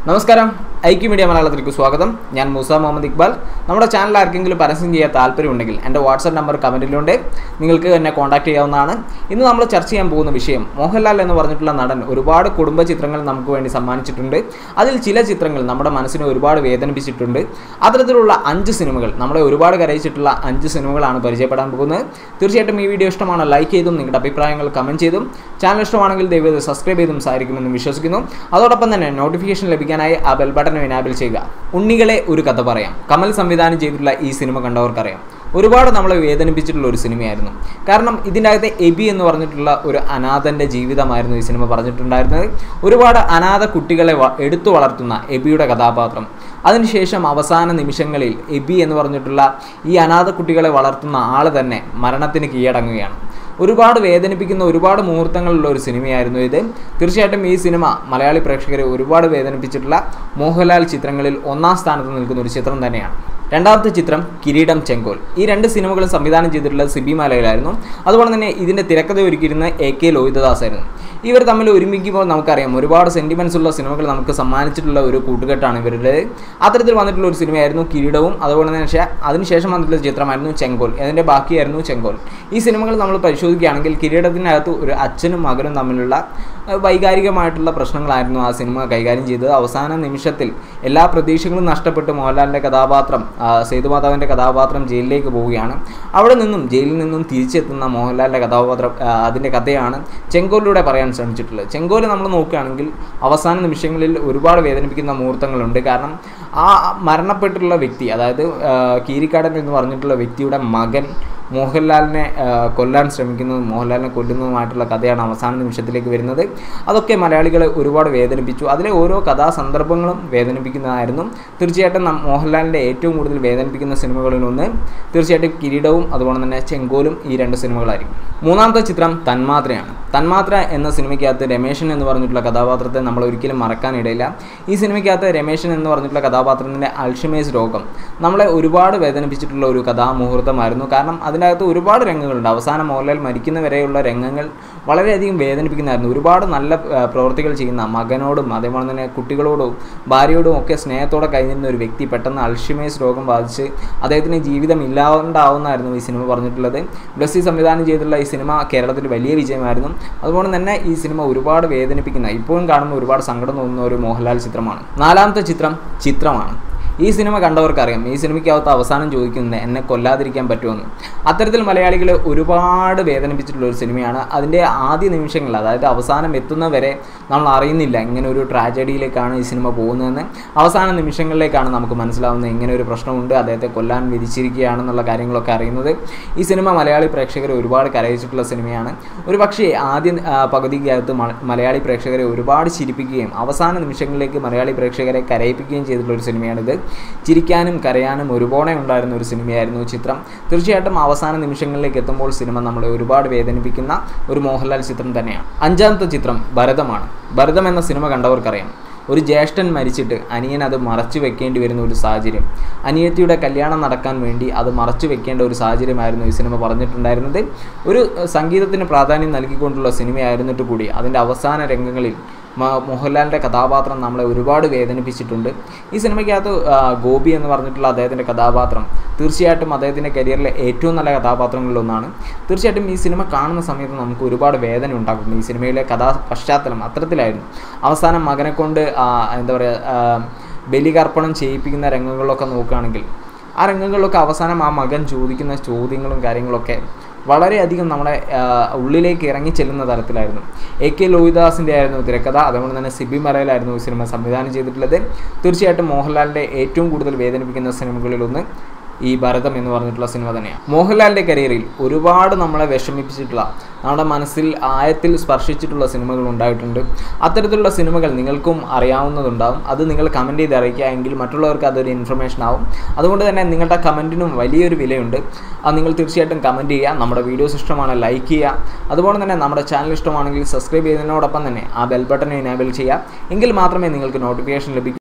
നമസ്കാരം ഐക്യ മീഡിയ മലയാളത്തിലേക്ക് സ്വാഗതം ഞാൻ മൂസ മുഹമ്മദ് ഇക്ബാൽ നമ്മുടെ ചാനൽ ആർക്കെങ്കിലും പരസ്യം ചെയ്യാൻ താല്പര്യമുണ്ടെങ്കിൽ എൻ്റെ വാട്സപ്പ് നമ്പർ കമൻറ്റിലുണ്ട് നിങ്ങൾക്ക് എന്നെ കോൺടാക്ട് ചെയ്യാവുന്നതാണ് ഇന്ന് നമ്മൾ ചർച്ച ചെയ്യാൻ പോകുന്ന വിഷയം മോഹൻലാൽ എന്ന് പറഞ്ഞിട്ടുള്ള നടൻ ഒരുപാട് കുടുംബ ചിത്രങ്ങൾ നമുക്ക് വേണ്ടി സമ്മാനിച്ചിട്ടുണ്ട് അതിൽ ചില ചിത്രങ്ങൾ നമ്മുടെ മനസ്സിനെ ഒരുപാട് വേദനിപ്പിച്ചിട്ടുണ്ട് അത്തരത്തിലുള്ള അഞ്ച് സിനിമകൾ നമ്മളെ ഒരുപാട് കരയിച്ചിട്ടുള്ള അഞ്ച് സിനിമകളാണ് പരിചയപ്പെടാൻ പോകുന്നത് തീർച്ചയായിട്ടും ഈ വീഡിയോ ഇഷ്ടമാണ് ലൈക്ക് ചെയ്തും നിങ്ങളുടെ അഭിപ്രായങ്ങൾ കമൻറ്റ് ചെയ്തും ചാനൽ ഇഷ്ടമാണെങ്കിൽ ദയവേത് സബ്സ്ക്രൈബ് ചെയ്തും സഹായിക്കുമെന്ന് വിശ്വസിക്കുന്നു അതോടൊപ്പം തന്നെ നോട്ടിഫിക്കേഷൻ ലഭിക്കാനായി ആ ബെൽ ബട്ടൺ എനാബിൾ ചെയ്യുക ഉണ്ണികളെ ഒരു കഥ പറയാം കമൽ സംവിധാനം ചെയ്തിട്ടുള്ള ഈ സിനിമ കണ്ടവർക്കറിയാം ഒരുപാട് നമ്മളെ വേദനിപ്പിച്ചിട്ടുള്ള ഒരു സിനിമയായിരുന്നു കാരണം ഇതിൻ്റെ അകത്തെ എബി എന്ന് പറഞ്ഞിട്ടുള്ള ഒരു അനാഥൻ്റെ ജീവിതമായിരുന്നു ഈ സിനിമ പറഞ്ഞിട്ടുണ്ടായിരുന്നത് ഒരുപാട് അനാഥ കുട്ടികളെ വ- എടുത്തു വളർത്തുന്ന എബിയുടെ കഥാപാത്രം അതിനുശേഷം അവസാന നിമിഷങ്ങളിൽ എബി എന്ന് പറഞ്ഞിട്ടുള്ള ഈ അനാഥ കുട്ടികളെ വളർത്തുന്ന ആൾ തന്നെ മരണത്തിന് കീഴടങ്ങുകയാണ് ഒരുപാട് വേദനിപ്പിക്കുന്ന ഒരുപാട് മുഹൂർത്തങ്ങളുള്ള ഒരു സിനിമയായിരുന്നു ഇത് തീർച്ചയായിട്ടും ഈ സിനിമ മലയാളി പ്രേക്ഷകരെ ഒരുപാട് വേദനിപ്പിച്ചിട്ടുള്ള മോഹൻലാൽ ചിത്രങ്ങളിൽ ഒന്നാം സ്ഥാനത്ത് നിൽക്കുന്ന ഒരു ചിത്രം തന്നെയാണ് രണ്ടാമത്തെ ചിത്രം കിരീടം ചെങ്കോൽ ഈ രണ്ട് സിനിമകളും സംവിധാനം ചെയ്തിട്ടുള്ളത് സിബി മലയിലായിരുന്നു അതുപോലെ തന്നെ ഇതിൻ്റെ തിരക്കഥ ഒരുക്കിയിരുന്ന എ കെ ലോഹിതദാസ് ആയിരുന്നു ഇവർ തമ്മിൽ ഒരുമിക്കുമ്പോൾ നമുക്കറിയാം ഒരുപാട് സെൻറ്റിമെൻസ് ഉള്ള സിനിമകൾ നമുക്ക് സമ്മാനിച്ചിട്ടുള്ള ഒരു കൂട്ടുകെട്ടാണ് ഇവരുടെ അത്തരത്തിൽ വന്നിട്ടുള്ള ഒരു സിനിമയായിരുന്നു കിരീടവും അതുപോലെ തന്നെ ശേ- അതിനുശേഷം വന്നിട്ടുള്ള ചിത്രമായിരുന്നു ചെങ്കോൽ അതിൻ്റെ ബാക്കിയായിരുന്നു ചെങ്കോൽ ഈ സിനിമകൾ നമ്മൾ പരിശോധിക്കുകയാണെങ്കിൽ കിരീടത്തിനകത്ത് ഒരു അച്ഛനും മകനും തമ്മിലുള്ള അഹ്, വൈകാരികമായിട്ടുള്ള പ്രശ്നങ്ങളായിരുന്നു ആ സിനിമ കൈകാര്യം ചെയ്തത് അവസാന നിമിഷത്തിൽ എല്ലാ പ്രതീക്ഷകളും നഷ്ടപ്പെട്ട് മോഹൻലാലിൻ്റെ കഥാപാത്രം ആ, സേതുമാധവൻ്റെ കഥാപാത്രം ജയിലിലേക്ക് പോവുകയാണ് അവിടെ നിന്നും ജയിലിൽ നിന്നും തിരിച്ചെത്തുന്ന മോഹൻലാലിൻ്റെ കഥാപാത്രം ആ, അതിൻ്റെ കഥയാണ് ചെങ്കോലിലൂടെ പറയാൻ ശ്രമിച്ചിട്ടുള്ളത് ചെങ്കോല് നമ്മൾ നോക്കുകയാണെങ്കിൽ അവസാന നിമിഷങ്ങളിൽ ഒരുപാട് വേദനിപ്പിക്കുന്ന മുഹൂർത്തങ്ങളുണ്ട് കാരണം ആ മരണപ്പെട്ടിട്ടുള്ള വ്യക്തി അതായത് ആ, കീരിക്കാടൻ എന്ന് പറഞ്ഞിട്ടുള്ള വ്യക്തിയുടെ മകൻ മോഹൻലാലിനെ ആ, കൊല്ലാൻ ശ്രമിക്കുന്നതും മോഹൻലാലിനെ കൊല്ലുന്നതുമായിട്ടുള്ള കഥയാണ് അവസാന നിമിഷത്തിലേക്ക് വരുന്നത് അതൊക്കെ മലയാളികളെ ഒരുപാട് വേദനിപ്പിച്ചു അതിലെ ഓരോ കഥാസന്ദർഭങ്ങളും വേദനിപ്പിക്കുന്നതായിരുന്നു തീർച്ചയായിട്ടും നം- മോഹൻലാലിൻ്റെ ഏറ്റവും കൂടുതൽ വേദനിപ്പിക്കുന്ന സിനിമകളിൽ ഒന്ന് തീർച്ചയായിട്ടും കിരീടവും അതുപോലെ തന്നെ ചെങ്കോലും ഈ രണ്ട് സിനിമകളായിരിക്കും മൂന്നാമത്തെ ചിത്രം തന്മാത്രയാണ് തന്മാത്ര എന്ന സിനിമയ്ക്കകത്ത് രമേശൻ എന്ന് പറഞ്ഞിട്ടുള്ള കഥാപാത്രത്തെ നമ്മൾ ഒരിക്കലും മറക്കാനിടയില്ല ഈ സിനിമയ്ക്കകത്ത് രമേശൻ എന്ന് പറഞ്ഞിട്ടുള്ള കഥാപാത്രത്തിൻ്റെ അൾഷിമേസ് രോഗം നമ്മളെ ഒരുപാട് വേദനിപ്പിച്ചിട്ടുള്ള ഒരു കഥാമുഹൂർത്തമായിരുന്നു കാരണം അതിനകത്ത് ഒരുപാട് രംഗങ്ങളുണ്ട് അവസാനം മോഹൻലാൽ മരിക്കുന്ന വരെയുള്ള രംഗങ്ങൾ വളരെയധികം വേദനിപ്പിക്കുന്നതായിരുന്നു ഒരുപാട് നല്ല ആ, പ്രവൃത്തികൾ ചെയ്യുന്ന മകനോടും അതേപോലെ തന്നെ കുട്ടികളോടും ഭാര്യയോടും ഒക്കെ സ്നേഹത്തോടെ കഴിഞ്ഞിരുന്ന ഒരു വ്യക്തി പെട്ടെന്ന് അൾഷിമേസ് രോഗം ബാധിച്ച് അദ്ദേഹത്തിന് ജീവിതം ഇല്ലാണ്ടാവുന്നായിരുന്നു ഈ സിനിമ പറഞ്ഞിട്ടുള്ളത് ബ്ലസ്സി സംവിധാനം ചെയ്തിട്ടുള്ള ഈ സിനിമ കേരളത്തിൽ വലിയ വിജയമായിരുന്നു അതുപോലെ തന്നെ ഈ സിനിമ ഒരുപാട് വേദനിപ്പിക്കുന്ന ഇപ്പോഴും കാണുന്ന ഒരുപാട് സങ്കടം തോന്നുന്ന ഒരു മോഹൻലാൽ ചിത്രമാണ് നാലാമത്തെ ചിത്രം ചിത്രമാണ് ഈ സിനിമ കണ്ടവർക്കറിയാം ഈ സിനിമയ്ക്കകത്ത് അവസാനം ചോദിക്കുന്നത് എന്നെ കൊല്ലാതിരിക്കാൻ പറ്റുമെന്ന് അത്തരത്തിൽ മലയാളികൾ ഒരുപാട് വേദനിപ്പിച്ചിട്ടുള്ള ഒരു സിനിമയാണ് അതിൻ്റെ ആദ്യ നിമിഷങ്ങൾ അതായത് അവസാനം എത്തുന്നവരെ നമ്മൾ അറിയുന്നില്ല ഇങ്ങനെ ഒരു ട്രാജഡിയിലേക്കാണ് ഈ സിനിമ പോകുന്നതെന്ന് അവസാന നിമിഷങ്ങളിലേക്കാണ് നമുക്ക് മനസ്സിലാവുന്നത് ഇങ്ങനെ ഒരു പ്രശ്നമുണ്ട് അദ്ദേഹത്തെ കൊല്ലാൻ വിധിച്ചിരിക്കുകയാണെന്നുള്ള കാര്യങ്ങളൊക്കെ അറിയുന്നത് ഈ സിനിമ മലയാളി പ്രേക്ഷകരെ ഒരുപാട് കരയിച്ചിട്ടുള്ള സിനിമയാണ് ഒരു പക്ഷേ ആദ്യ ആ, പകുതിക്കകത്ത് മ- മലയാളി പ്രേക്ഷകരെ ഒരുപാട് ചിരിപ്പിക്കുകയും അവസാന നിമിഷങ്ങളിലേക്ക് മലയാളി പ്രേക്ഷകരെ കരയിപ്പിക്കുകയും ചെയ്തിട്ടുള്ള ഒരു സിനിമയാണിത് ചിരിക്കാനും കരയാനും ഒരുപോലെ ഉണ്ടായിരുന്ന ഒരു സിനിമയായിരുന്നു ചിത്രം തീർച്ചയായിട്ടും അവസാന നിമിഷങ്ങളിലേക്ക് എത്തുമ്പോൾ സിനിമ നമ്മളെ ഒരുപാട് വേദനിപ്പിക്കുന്ന ഒരു മോഹൻലാൽ ചിത്രം തന്നെയാണ് അഞ്ചാമത്തെ ചിത്രം ഭരതമാണ് ഭരതം എന്ന സിനിമ കണ്ടവർക്കറിയാം ഒരു ജ്യേഷ്ഠൻ മരിച്ചിട്ട് അനിയൻ അത് മറച്ചു വെക്കേണ്ടി വരുന്ന ഒരു സാഹചര്യം അനിയത്തിയുടെ കല്യാണം നടക്കാൻ വേണ്ടി അത് മറച്ചു വെക്കേണ്ട ഒരു സാഹചര്യമായിരുന്നു ഈ സിനിമ പറഞ്ഞിട്ടുണ്ടായിരുന്നത് ഒരു ഏഹ്, സംഗീതത്തിന് പ്രാധാന്യം നൽകിക്കൊണ്ടുള്ള സിനിമയായിരുന്നിട്ട് കൂടി അതിൻ്റെ അവസാന രംഗങ്ങളിൽ മ- മോഹൻലാലിൻ്റെ കഥാപാത്രം നമ്മളെ ഒരുപാട് വേദനിപ്പിച്ചിട്ടുണ്ട് ഈ സിനിമയ്ക്കകത്ത് ആ, ഗോപി എന്ന് പറഞ്ഞിട്ടുള്ള അദ്ദേഹത്തിൻ്റെ കഥാപാത്രം തീർച്ചയായിട്ടും അദ്ദേഹത്തിൻ്റെ കരിയറിലെ ഏറ്റവും നല്ല കഥാപാത്രങ്ങളിലൊന്നാണ് തീർച്ചയായിട്ടും ഈ സിനിമ കാണുന്ന സമയത്ത് നമുക്ക് ഒരുപാട് വേദന ഉണ്ടാക്കും ഈ സിനിമയിലെ കഥാ പശ്ചാത്തലം അത്തരത്തിലായിരുന്നു അവസാനം മകനെ കൊണ്ട് ആ, എന്താ പറയുക ബലികർപ്പണം ചെയ്യിപ്പിക്കുന്ന രംഗങ്ങളിലൊക്കെ നോക്കുകയാണെങ്കിൽ ആ രംഗങ്ങളിലൊക്കെ അവസാനം ആ മകൻ ചോദിക്കുന്ന ചോദ്യങ്ങളും കാര്യങ്ങളൊക്കെ വളരെയധികം നമ്മളെ ആ, ഉള്ളിലേക്ക് ഇറങ്ങി ചെല്ലുന്ന തരത്തിലായിരുന്നു എ കെ ലോഹിദാസിൻ്റെ ആയിരുന്നു തിരക്കഥ അതുപോലെ തന്നെ സിബി മലയിലായിരുന്നു ഈ സിനിമ സംവിധാനം ചെയ്തിട്ടുള്ളത് തീർച്ചയായിട്ടും മോഹൻലാലിൻ്റെ ഏറ്റവും കൂടുതൽ വേദനിപ്പിക്കുന്ന സിനിമകളിലൊന്ന് ഈ ഭരതം എന്ന് പറഞ്ഞിട്ടുള്ള സിനിമ തന്നെയാണ് മോഹൻലാലിൻ്റെ കരിയറിൽ ഒരുപാട് നമ്മളെ വിഷമിപ്പിച്ചിട്ടുള്ള നമ്മുടെ മനസ്സിൽ ആയത്തിൽ സ്പർശിച്ചിട്ടുള്ള സിനിമകൾ ഉണ്ടായിട്ടുണ്ട് അത്തരത്തിലുള്ള സിനിമകൾ നിങ്ങൾക്കും അറിയാവുന്നതുണ്ടാവും അത് നിങ്ങൾ കമൻറ്റ് ചെയ്ത് അറിയിക്കുക എങ്കിൽ മറ്റുള്ളവർക്ക് അതൊരു ഇൻഫർമേഷൻ ആവും അതുകൊണ്ട് തന്നെ നിങ്ങളുടെ കമൻറ്റിനും വലിയൊരു വിലയുണ്ട് അത് നിങ്ങൾ തീർച്ചയായിട്ടും കമൻറ്റ് ചെയ്യുക നമ്മുടെ വീഡിയോസ് ഇഷ്ടമാണ് ലൈക്ക് ചെയ്യുക അതുപോലെ തന്നെ നമ്മുടെ ചാനൽ ഇഷ്ടമാണെങ്കിൽ സബ്സ്ക്രൈബ് ചെയ്യുന്നതിനോടൊപ്പം തന്നെ ആ ബെൽ ബട്ടൺ എനേബിൾ ചെയ്യുക എങ്കിൽ മാത്രമേ നിങ്ങൾക്ക് നോട്ടിഫിക്കേഷൻ ലഭിക്കൂ